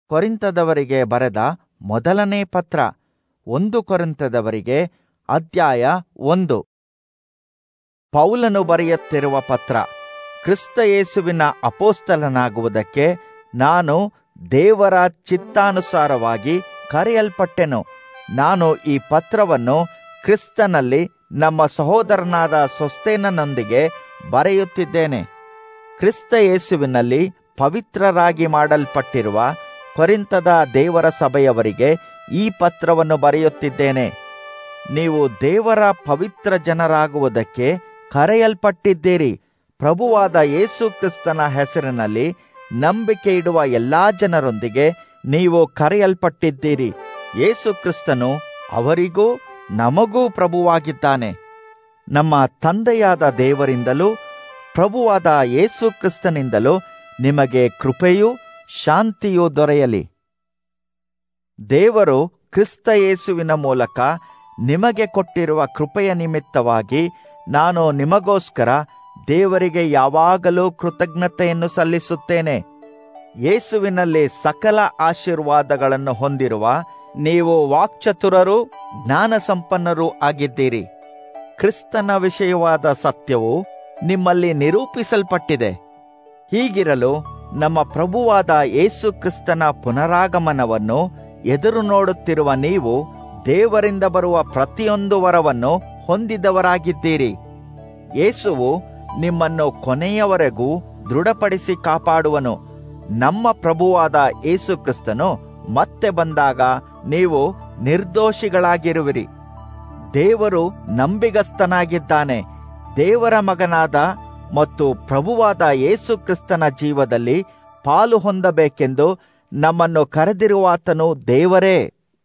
ಕೊರಿಂತದವರಿಗೆ ಬರೆದ ಮೊದಲನೇ ಪತ್ರ ಒಂದು ಕೊರಿಂತದವರಿಗೆ ಅಧ್ಯಾಯ ಒಂದು ಪೌಲನು ಬರೆಯುತ್ತಿರುವ ಪತ್ರ ಕ್ರಿಸ್ತ ಯೇಸುವಿನ ಅಪೋಸ್ತಲನಾಗುವುದಕ್ಕೆ ನಾನು ದೇವರ ಚಿತ್ತಾನುಸಾರವಾಗಿ ಕರೆಯಲ್ಪಟ್ಟೆನು ನಾನು ಈ ಪತ್ರವನ್ನು ಕ್ರಿಸ್ತನಲ್ಲಿ ನಮ್ಮ ಸಹೋದರನಾದ ಸೊಸ್ತೇನನೊಂದಿಗೆ ಬರೆಯುತ್ತಿದ್ದೇನೆ ಕ್ರಿಸ್ತ ಯೇಸುವಿನಲ್ಲಿ ಪವಿತ್ರರಾಗಿ ಮಾಡಲ್ಪಟ್ಟಿರುವ ಕೊರಿಂತದ ದೇವರ ಸಭೆಯವರಿಗೆ ಈ ಪತ್ರವನ್ನು ಬರೆಯುತ್ತಿದ್ದೇನೆ ನೀವು ದೇವರ ಪವಿತ್ರ ಜನರಾಗುವುದಕ್ಕೆ ಕರೆಯಲ್ಪಟ್ಟಿದ್ದೀರಿ ಪ್ರಭುವಾದ ಯೇಸು ಕ್ರಿಸ್ತನ ಹೆಸರಿನಲ್ಲಿ ನಂಬಿಕೆ ಇಡುವ ಎಲ್ಲಾ ಜನರೊಂದಿಗೆ ನೀವು ಕರೆಯಲ್ಪಟ್ಟಿದ್ದೀರಿ ಯೇಸು ಕ್ರಿಸ್ತನು ಅವರಿಗೂ ನಮಗೂ ಪ್ರಭುವಾಗಿದ್ದಾನೆ ನಮ್ಮ ತಂದೆಯಾದ ದೇವರಿಂದಲೂ ಪ್ರಭುವಾದ ಯೇಸು ಕ್ರಿಸ್ತನಿಂದಲೂ ನಿಮಗೆ ಕೃಪೆಯೂ ಶಾಂತಿಯೂ ದೊರೆಯಲಿ ದೇವರು ಕ್ರಿಸ್ತ ಯೇಸುವಿನ ಮೂಲಕ ನಿಮಗೆ ಕೊಟ್ಟಿರುವ ಕೃಪೆಯ ನಿಮಿತ್ತವಾಗಿ ನಾನು ನಿಮಗೋಸ್ಕರ ದೇವರಿಗೆ ಯಾವಾಗಲೂ ಕೃತಜ್ಞತೆಯನ್ನು ಸಲ್ಲಿಸುತ್ತೇನೆ ಯೇಸುವಿನಲ್ಲಿ ಸಕಲ ಆಶೀರ್ವಾದಗಳನ್ನು ಹೊಂದಿರುವ ನೀವು ವಾಕ್ಚತುರರು ಜ್ಞಾನ ಸಂಪನ್ನರೂ ಆಗಿದ್ದೀರಿ ಕ್ರಿಸ್ತನ ವಿಷಯವಾದ ಸತ್ಯವು ನಿಮ್ಮಲ್ಲಿ ನಿರೂಪಿಸಲ್ಪಟ್ಟಿದೆ ಹೀಗಿರಲು ನಮ್ಮ ಪ್ರಭುವಾದ ಯೇಸು ಕ್ರಿಸ್ತನ ಪುನರಾಗಮನವನ್ನು ಎದುರು ನೋಡುತ್ತಿರುವ ನೀವು ದೇವರಿಂದ ಬರುವ ಪ್ರತಿಯೊಂದು ವರವನ್ನು ಹೊಂದಿದವರಾಗಿದ್ದೀರಿ ಯೇಸುವು ನಿಮ್ಮನ್ನು ಕೊನೆಯವರೆಗೂ ದೃಢಪಡಿಸಿ ಕಾಪಾಡುವನು ನಮ್ಮ ಪ್ರಭುವಾದ ಯೇಸು ಕ್ರಿಸ್ತನು ಮತ್ತೆ ಬಂದಾಗ ನೀವು ನಿರ್ದೋಷಿಗಳಾಗಿರುವಿರಿ ದೇವರು ನಂಬಿಗಸ್ತನಾಗಿದ್ದಾನೆ ದೇವರ ಮಗನಾದ ಮತ್ತು ಪ್ರಭುವಾದ ಯೇಸು ಕ್ರಿಸ್ತನ ಜೀವದಲ್ಲಿ ಪಾಲು ಹೊಂದಬೇಕೆಂದು ನಮ್ಮನ್ನು ಕರೆದಿರುವಾತನು ದೇವರೇ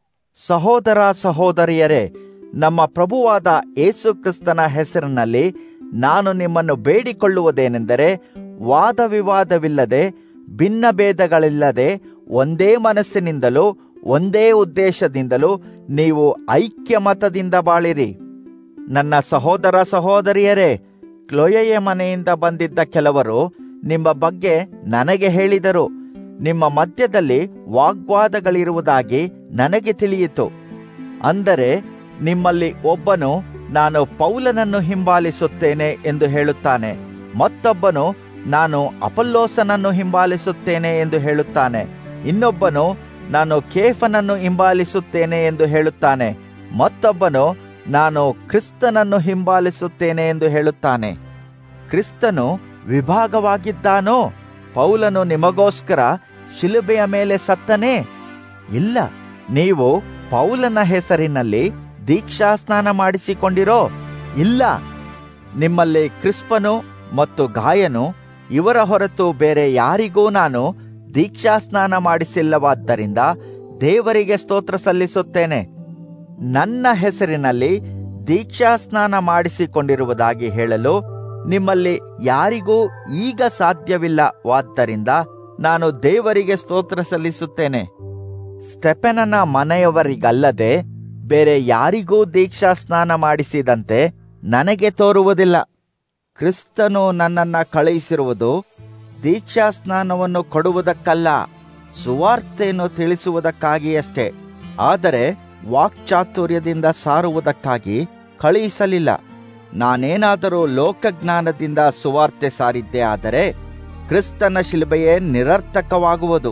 ಸಹೋದರ ಸಹೋದರಿಯರೇ ನಮ್ಮ ಪ್ರಭುವಾದ ಯೇಸು ಕ್ರಿಸ್ತನ ಹೆಸರಿನಲ್ಲಿ ನಾನು ನಿಮ್ಮನ್ನು ಬೇಡಿಕೊಳ್ಳುವುದೇನೆಂದರೆ ವಾದ ವಿವಾದವಿಲ್ಲದೆ ಭಿನ್ನ ಭೇದಗಳಿಲ್ಲದೆ ಒಂದೇ ಮನಸ್ಸಿನಿಂದಲೂ ಒಂದೇ ಉದ್ದೇಶದಿಂದಲೂ ನೀವು ಐಕ್ಯ ಮತದಿಂದ ಬಾಳಿರಿ ನನ್ನ ಸಹೋದರ ಸಹೋದರಿಯರೇ ಕ್ಲೊಯೆಯ ಮನೆಯಿಂದ ಬಂದಿದ್ದ ಕೆಲವರು ನಿಮ್ಮ ಬಗ್ಗೆ ನನಗೆ ಹೇಳಿದರು ನಿಮ್ಮ ಮಧ್ಯದಲ್ಲಿ ವಾಗ್ವಾದಗಳಿರುವುದಾಗಿ ನನಗೆ ತಿಳಿಯಿತು ಅಂದರೆ ನಿಮ್ಮಲ್ಲಿ ಒಬ್ಬನು ನಾನು ಪೌಲನನ್ನು ಹಿಂಬಾಲಿಸುತ್ತೇನೆ ಎಂದು ಹೇಳುತ್ತಾನೆ ಮತ್ತೊಬ್ಬನು ನಾನು ಅಪಲ್ಲೋಸನನ್ನು ಹಿಂಬಾಲಿಸುತ್ತೇನೆ ಎಂದು ಹೇಳುತ್ತಾನೆ ಇನ್ನೊಬ್ಬನು ನಾನು ಕೇಫನನ್ನು ಹಿಂಬಾಲಿಸುತ್ತೇನೆ ಎಂದು ಹೇಳುತ್ತಾನೆ ಮತ್ತೊಬ್ಬನು ನಾನು ಕ್ರಿಸ್ತನನ್ನು ಹಿಂಬಾಲಿಸುತ್ತೇನೆ ಎಂದು ಹೇಳುತ್ತಾನೆ ಕ್ರಿಸ್ತನು ವಿಭಾಗವಾಗಿದ್ದಾನೋ ಪೌಲನು ನಿಮಗೋಸ್ಕರ ಶಿಲುಬೆಯ ಮೇಲೆ ಸತ್ತನೇ ಇಲ್ಲ ನೀವು ಪೌಲನ ಹೆಸರಿನಲ್ಲಿ ದೀಕ್ಷಾ ಸ್ನಾನ ಮಾಡಿಸಿಕೊಂಡಿರೋ ಇಲ್ಲ ನಿಮ್ಮಲ್ಲಿ ಕ್ರಿಸ್ಪನು ಮತ್ತು ಗಾಯನು ಇವರ ಹೊರತು ಬೇರೆ ಯಾರಿಗೂ ನಾನು ದೀಕ್ಷಾ ಸ್ನಾನ ಮಾಡಿಸಿಲ್ಲವಾದ್ದರಿಂದ ದೇವರಿಗೆ ಸ್ತೋತ್ರ ಸಲ್ಲಿಸುತ್ತೇನೆ ನನ್ನ ಹೆಸರಿನಲ್ಲಿ ದೀಕ್ಷಾ ಸ್ನಾನ ಮಾಡಿಸಿಕೊಂಡಿರುವುದಾಗಿ ಹೇಳಲು ನಿಮ್ಮಲ್ಲಿ ಯಾರಿಗೂ ಈಗ ಸಾಧ್ಯವಿಲ್ಲವಾದ್ದರಿಂದ ನಾನು ದೇವರಿಗೆ ಸ್ತೋತ್ರ ಸಲ್ಲಿಸುತ್ತೇನೆ ಸ್ಟೆಫೆನನ ಮನೆಯವರಿಗಲ್ಲದೆ ಬೇರೆ ಯಾರಿಗೂ ದೀಕ್ಷಾ ಸ್ನಾನ ಮಾಡಿಸಿದಂತೆ ನನಗೆ ತೋರುವುದಿಲ್ಲ ಕ್ರಿಸ್ತನು ನನ್ನನ್ನ ಕಳುಹಿಸಿರುವುದು ದೀಕ್ಷಾ ಸ್ನಾನವನ್ನು ಕೊಡುವುದಕ್ಕಲ್ಲ ಸುವಾರ್ತೆಯನ್ನು ತಿಳಿಸುವುದಕ್ಕಾಗಿಯಷ್ಟೇ ಆದರೆ ವಾಕ್ಚಾತುರ್ಯದಿಂದ ಸಾರುವುದಕ್ಕಾಗಿ ಕಳುಹಿಸಲಿಲ್ಲ ನಾನೇನಾದರೂ ಲೋಕಜ್ಞಾನದಿಂದ ಸುವಾರ್ತೆ ಸಾರಿದ್ದೇ ಆದರೆ ಕ್ರಿಸ್ತನ ಶಿಲುಬೆಯೇ ನಿರರ್ಥಕವಾಗುವುದು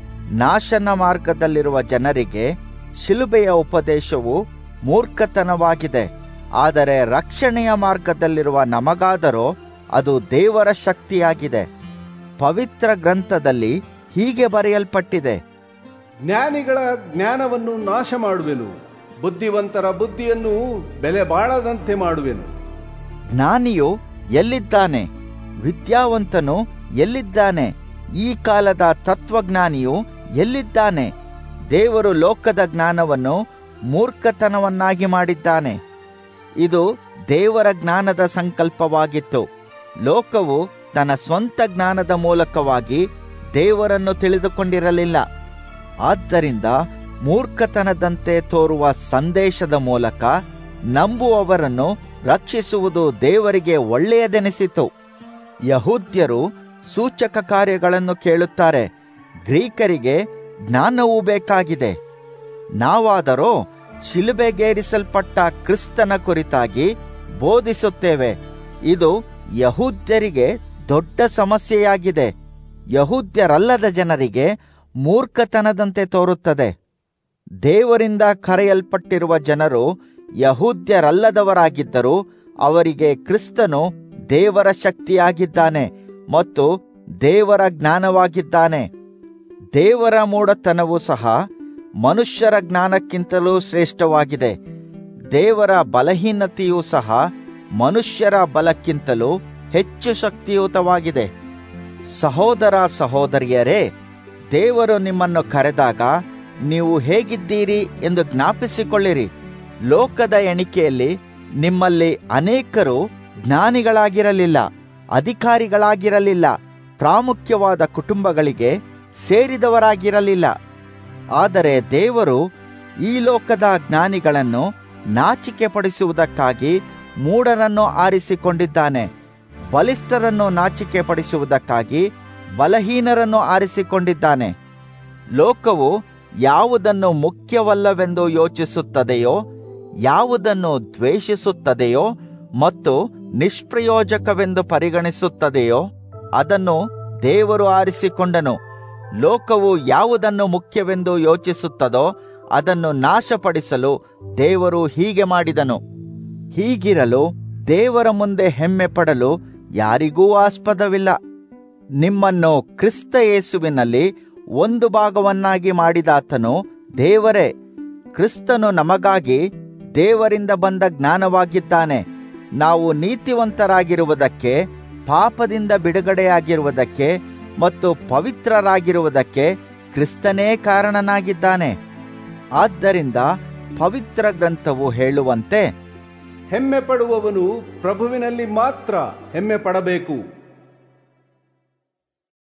ನಾಶನ ಮಾರ್ಗದಲ್ಲಿರುವ ಜನರಿಗೆ ಶಿಲುಬೆಯ ಉಪದೇಶವು ಮೂರ್ಖತನವಾಗಿದೆ ಆದರೆ ರಕ್ಷಣೆಯ ಮಾರ್ಗದಲ್ಲಿರುವ ನಮಗಾದರೋ ಅದು ದೇವರ ಶಕ್ತಿಯಾಗಿದೆ ಪವಿತ್ರ ಗ್ರಂಥದಲ್ಲಿ ಹೀಗೆ ಬರೆಯಲ್ಪಟ್ಟಿದೆ ಜ್ಞಾನಿಗಳ ಜ್ಞಾನವನ್ನು ನಾಶ ಮಾಡುವೆನು ಬುದ್ಧಿವಂತರ ಬುದ್ಧಿಯನ್ನು ಬೆಲೆ ಬಾಳದಂತೆ ಮಾಡುವೆನು ಜ್ಞಾನಿಯು ಎಲ್ಲಿದ್ದಾನೆ ವಿದ್ಯಾವಂತನು ಎಲ್ಲಿದ್ದಾನೆ ಈ ಕಾಲದ ತತ್ವಜ್ಞಾನಿಯು ಎಲ್ಲಿದ್ದಾನೆ ದೇವರು ಲೋಕದ ಜ್ಞಾನವನ್ನು ಮೂರ್ಖತನವನ್ನಾಗಿ ಮಾಡಿದ್ದಾನೆ ಇದು ದೇವರ ಜ್ಞಾನದ ಸಂಕಲ್ಪವಾಗಿತ್ತು ಲೋಕವು ತನ್ನ ಸ್ವಂತ ಜ್ಞಾನದ ಮೂಲಕವಾಗಿ ದೇವರನ್ನು ತಿಳಿದುಕೊಂಡಿರಲಿಲ್ಲ ಆದ್ದರಿಂದ ಮೂರ್ಖತನದಂತೆ ತೋರುವ ಸಂದೇಶದ ಮೂಲಕ ನಂಬುವವರನ್ನು ರಕ್ಷಿಸುವುದು ದೇವರಿಗೆ ಒಳ್ಳೆಯದೆನಿಸಿತು ಯಹೂದ್ಯರು ಸೂಚಕ ಕಾರ್ಯಗಳನ್ನು ಕೇಳುತ್ತಾರೆ ಗ್ರೀಕರಿಗೆ ಜ್ಞಾನವೂ ಬೇಕಾಗಿದೆ ನಾವಾದರೋ ಶಿಲುಬೆಗೇರಿಸಲ್ಪಟ್ಟ ಕ್ರಿಸ್ತನ ಕುರಿತಾಗಿ ಬೋಧಿಸುತ್ತೇವೆ ಇದು ಯಹೂದ್ಯರಿಗೆ ದೊಡ್ಡ ಸಮಸ್ಯೆಯಾಗಿದೆ ಯಹೂದ್ಯರಲ್ಲದ ಜನರಿಗೆ ಮೂರ್ಖತನದಂತೆ ತೋರುತ್ತದೆ ದೇವರಿಂದ ಕರೆಯಲ್ಪಟ್ಟಿರುವ ಜನರು ಯಹೂದ್ಯರಲ್ಲದವರಾಗಿದ್ದರೂ ಅವರಿಗೆ ಕ್ರಿಸ್ತನು ದೇವರ ಶಕ್ತಿಯಾಗಿದ್ದಾನೆ ಮತ್ತು ದೇವರ ಜ್ಞಾನವಾಗಿದ್ದಾನೆ ದೇವರ ಮೂಢತನವು ಸಹ ಮನುಷ್ಯರ ಜ್ಞಾನಕ್ಕಿಂತಲೂ ಶ್ರೇಷ್ಠವಾಗಿದೆ ದೇವರ ಬಲಹೀನತೆಯೂ ಸಹ ಮನುಷ್ಯರ ಬಲಕ್ಕಿಂತಲೂ ಹೆಚ್ಚು ಶಕ್ತಿಯುತವಾಗಿದೆ ಸಹೋದರ ಸಹೋದರಿಯರೇ ದೇವರು ನಿಮ್ಮನ್ನು ಕರೆದಾಗ ನೀವು ಹೇಗಿದ್ದೀರಿ ಎಂದು ಜ್ಞಾಪಿಸಿಕೊಳ್ಳಿರಿ ಲೋಕದ ಎಣಿಕೆಯಲ್ಲಿ ನಿಮ್ಮಲ್ಲಿ ಅನೇಕರು ಜ್ಞಾನಿಗಳಾಗಿರಲಿಲ್ಲ ಅಧಿಕಾರಿಗಳಾಗಿರಲಿಲ್ಲ ಪ್ರಾಮುಖ್ಯವಾದ ಕುಟುಂಬಗಳಿಗೆ ಸೇರಿದವರಾಗಿರಲಿಲ್ಲ ಆದರೆ ದೇವರು ಈ ಲೋಕದ ಜ್ಞಾನಿಗಳನ್ನು ನಾಚಿಕೆ ಪಡಿಸುವುದಕ್ಕಾಗಿ ಮೂಢರನ್ನು ಆರಿಸಿಕೊಂಡಿದ್ದಾನೆ ಬಲಿಷ್ಠರನ್ನು ನಾಚಿಕೆ ಪಡಿಸುವುದಕ್ಕಾಗಿ ಬಲಹೀನರನ್ನು ಆರಿಸಿಕೊಂಡಿದ್ದಾನೆ ಲೋಕವು ಯಾವುದನ್ನು ಮುಖ್ಯವಲ್ಲವೆಂದು ಯೋಚಿಸುತ್ತದೆಯೋ ಯಾವುದನ್ನು ದ್ವೇಷಿಸುತ್ತದೆಯೋ ಮತ್ತು ನಿಷ್ಪ್ರಯೋಜಕವೆಂದು ಪರಿಗಣಿಸುತ್ತದೆಯೋ ಅದನ್ನು ದೇವರು ಆರಿಸಿಕೊಂಡನು ಲೋಕವು ಯಾವುದನ್ನು ಮುಖ್ಯವೆಂದು ಯೋಚಿಸುತ್ತದೋ ಅದನ್ನು ನಾಶಪಡಿಸಲು ದೇವರು ಹೀಗೆ ಮಾಡಿದನು ಹೀಗಿರಲು ದೇವರ ಮುಂದೆ ಹೆಮ್ಮೆ ಪಡಲು ಯಾರಿಗೂ ಆಸ್ಪದವಿಲ್ಲ ನಿಮ್ಮನ್ನು ಕ್ರಿಸ್ತ ಯೇಸುವಿನಲ್ಲಿ ಒಂದು ಭಾಗವನ್ನಾಗಿ ಮಾಡಿದಾತನು ದೇವರೇ ಕ್ರಿಸ್ತನು ನಮಗಾಗಿ ದೇವರಿಂದ ಬಂದ ಜ್ಞಾನವಾಗಿದ್ದಾನೆ ನಾವು ನೀತಿವಂತರಾಗಿರುವುದಕ್ಕೆ ಪಾಪದಿಂದ ಬಿಡುಗಡೆಯಾಗಿರುವುದಕ್ಕೆ ಮತ್ತು ಪವಿತ್ರರಾಗಿರುವುದಕ್ಕೆ ಕ್ರಿಸ್ತನೇ ಕಾರಣನಾಗಿದ್ದಾನೆ ಆದ್ದರಿಂದ ಪವಿತ್ರ ಗ್ರಂಥವು ಹೇಳುವಂತೆ ಹೆಮ್ಮೆ ಪಡುವವನು ಪ್ರಭುವಿನಲ್ಲಿ ಮಾತ್ರ ಹೆಮ್ಮೆ ಪಡಬೇಕು